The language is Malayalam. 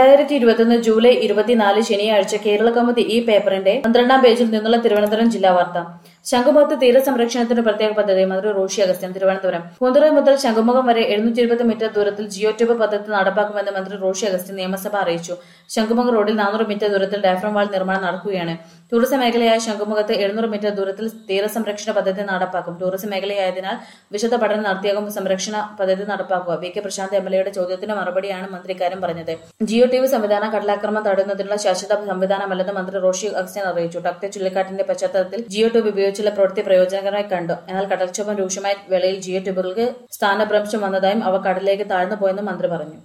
രണ്ടായിരത്തി ഇരുപത്തൊന്ന് ജൂലൈ ഇരുപത്തിനാല് ശനിയാഴ്ച കേരള കൗമുദി ഈ പേപ്പറിന്റെ പന്ത്രണ്ടാം പേജിൽ നിന്നുള്ള തിരുവനന്തപുരം ജില്ലാ വാർത്ത ശംഖുമുഖത്ത് തീരസംരക്ഷണത്തിന് പ്രത്യേക പദ്ധതി മന്ത്രി റോഷി അഗസ്ത്യൻ തിരുവനന്തപുരം പൂന്തുറ മുതൽ ശംഖുമുഖം വരെ എഴുന്നൂറ്റി ഇരുപത് മീറ്റർ ദൂരത്തിൽ ജിയോ ട്യൂബ് പദ്ധതി നടപ്പാക്കുമെന്ന് മന്ത്രി റോഷി അഗസ്ത്യൻ നിയമസഭ അറിയിച്ചു ശംഖുമുഖം റോഡിൽ നാനൂറ് മീറ്റർ ദൂരത്തിൽ ഡയഫ്രം വാൾ നിർമ്മാണം നടക്കുകയാണ് ടൂറിസം മേഖലയായ ശംഖുമുഖത്ത് എഴുന്നൂറ് മീറ്റർ ദൂരത്തിൽ തീരസംരക്ഷണ പദ്ധതി നടപ്പാക്കും ടൂറിസം മേഖലയായതിനാൽ വിശദ പഠനം നടത്തിയാകും സംരക്ഷണ പദ്ധതി നടപ്പാക്കുക V K Prashanth M L എയുടെ ചോദ്യത്തിന് മറുപടിയാണ് മന്ത്രി ഇക്കാര്യം പറഞ്ഞത് ജിയോ ടി വി സംവിധാനം കടലാക്രമണം തടയുന്നതിനുള്ള ശാശ്വത സംവിധാനമല്ലെന്ന് മന്ത്രി റോഷി അഗസ്ത്യൻ അറിയിച്ചു ടക്തെ ചുഴലിക്കാറ്റിന്റെ പശ്ചാത്തലത്തിൽ ജിയോ ട്യൂബ് ഉപയോഗിച്ചുള്ള പ്രവൃത്തി പ്രയോജനകരമായി കണ്ടു എന്നാൽ കടൽക്ഷോഭം രൂക്ഷമായ വേളയിൽ ജിയോ ട്യൂബുകൾക്ക് സ്ഥാനഭ്രംശം വന്നതായും അവ കടലിലേക്ക് താഴ്ന്നു പോയെന്നും മന്ത്രി പറഞ്ഞു